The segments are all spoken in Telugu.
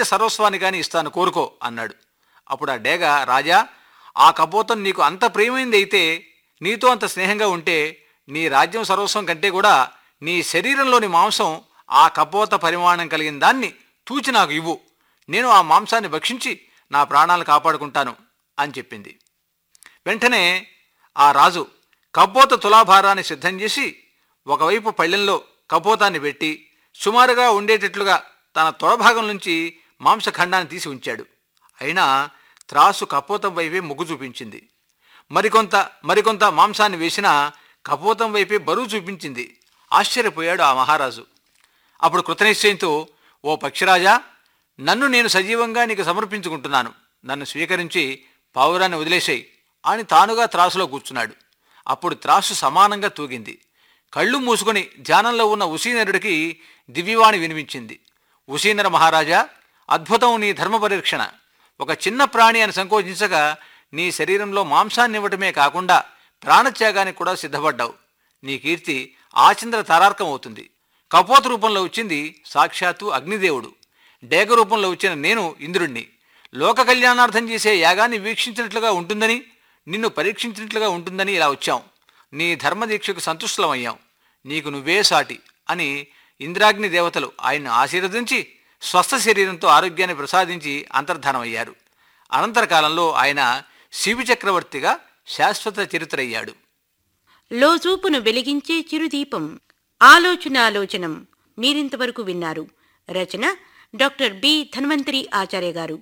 రాజ్య సర్వస్వాన్ని కానీ ఇస్తాను కోరుకో అన్నాడు అప్పుడు ఆ డేగ రాజా ఆ కపోతం నీకు అంత ప్రియమైంది అయితే నీతో అంత స్నేహంగా ఉంటే నీ రాజ్యం సర్వస్వం కంటే కూడా నీ శరీరంలోని మాంసం ఆ కపోత పరిమాణం కలిగిన దాన్ని తూచి నాకు ఇవ్వు నేను ఆ మాంసాన్ని భక్షించి నా ప్రాణాలు కాపాడుకుంటాను అని చెప్పింది వెంటనే ఆ రాజు కపోత తులాభారాన్ని సిద్ధం చేసి ఒకవైపు పళ్ళెంలో కపోతాన్ని పెట్టి సుమారుగా ఉండేటట్లుగా తన తొడభాగం నుంచి మాంసఖండాన్ని తీసి ఉంచాడు అయినా త్రాసు కపోతం వైపే మొగ్గు చూపించింది మరికొంత మరికొంత మాంసాన్ని వేసినా కపోతం వైపే బరువు చూపించింది ఆశ్చర్యపోయాడు ఆ మహారాజు అప్పుడు కృతనిశ్చయంతో ఓ పక్షిరాజా నన్ను నేను సజీవంగా నీకు సమర్పించుకుంటున్నాను నన్ను స్వీకరించి పావురాన్ని వదిలేసేయి అని తానుగా త్రాసులో కూర్చున్నాడు అప్పుడు త్రాసు సమానంగా తూగింది కళ్ళు మూసుకొని ధ్యానంలో ఉన్న ఉసీనరుడికి దివ్యవాణి వినిపించింది ఉసీనర మహారాజా అద్భుతం నీ ధర్మ పరీక్షణ ఒక చిన్న ప్రాణి అని సంకోచించగా నీ శరీరంలో మాంసాన్ని ఇవ్వటమే కాకుండా ప్రాణత్యాగానికి కూడా సిద్ధపడ్డావు నీ కీర్తి ఆచంద్ర తారార్కం అవుతుంది కపోత రూపంలో వచ్చింది సాక్షాత్తు అగ్నిదేవుడు డేగ రూపంలో వచ్చిన నేను ఇంద్రుణ్ణి లోక కళ్యాణార్థం చేసే యాగాన్ని వీక్షించినట్లుగా ఉంటుందని నిన్ను పరీక్షించినట్లుగా ఉంటుందని ఇలా వచ్చాం నీ ధర్మదీక్షకు సంతుష్టమయ్యాం నీకు నువ్వే సాటి అని ఇంద్రాగ్ని దేవతలు ఆయన్ను ఆశీర్వదించి స్వస్థ శరీరంతో ఆరోగ్యాన్ని ప్రసాదించి అంతర్ధానమయ్యారు అనంతర కాలంలో ఆయన శివి చక్రవర్తిగా శాశ్వత చరిత్రయ్యాడు లోజూపును వెలిగించే చిరుదీపం ఆలోచనాలోచనం మీరింతవరకు విన్నారు రచన డాక్టర్ బి ధన్వంతరి ఆచార్య గారు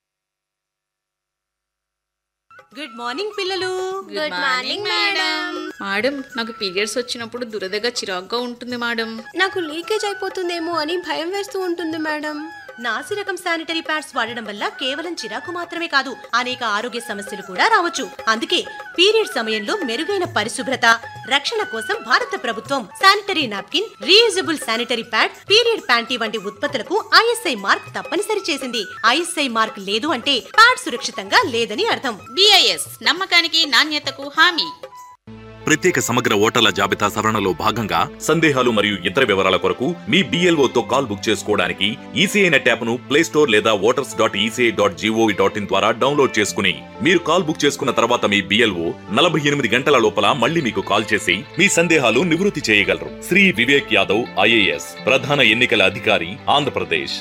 గుడ్ మార్నింగ్ పిల్లలు గుడ్ మార్నింగ్ మేడం మేడం నాకు పీరియడ్స్ వచ్చినప్పుడు దురదగా చిరాగ్గా ఉంటుంది మేడం నాకు లీకేజ్ అయిపోతుందేమో అని భయం వేస్తూ ఉంటుంది మేడం నాసి రకం శానిటరీ ప్యాడ్స్ వాడడం వల్ల కేవలం చిరాకు మాత్రమే కాదు అనేక ఆరోగ్య సమస్యలు కూడా రావచ్చు అందుకే పీరియడ్ సమయంలో మెరుగైన పరిశుభ్రత రక్షణ కోసం భారత ప్రభుత్వం sanitary napkin reusable sanitary pad period panty వంటి ఉత్పత్తులకు ఐఎస్ఐ మార్క్ తప్పనిసరి చేసింది ఐఎస్ఐ మార్క్ లేదు అంటే ప్యాడ్ సురక్షితంగా లేదని అర్థం బిఐఎస్ నమ్మకానికి నాణ్యతకు హామీ ప్రత్యేక సమగ్ర ఓటర్ల జాబితా సవరణలో భాగంగా సందేహాలు మరియు ఇతర వివరాల కొరకు మీ BLO తో కాల్ బుక్ చేసుకోవడానికి ఈసీఐ నెట్ యాప్ ను ప్లే స్టోర్ లేదా voters dot ECI dot GOV dot in ద్వారా డౌన్లోడ్ చేసుకుని మీరు కాల్ బుక్ చేసుకున్న తర్వాత మీ బిఎల్ఓ నలభై ఎనిమిది గంటల లోపల మళ్ళీ మీకు కాల్ చేసి మీ సందేహాలు నివృత్తి చేయగలరు శ్రీ వివేక్ యాదవ్ ఐఏఎస్ ప్రధాన ఎన్నికల అధికారి ఆంధ్రప్రదేశ్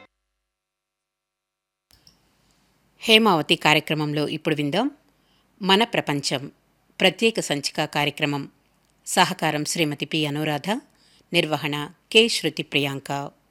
హేమావతి కార్యక్రమంలో ఇప్పుడు విందాం మన ప్రపంచం ప్రత్యేక సంచిక కార్యక్రమం సహకారం శ్రీమతి పి అనురాధ నిర్వహణ కె శృతి ప్రియాంక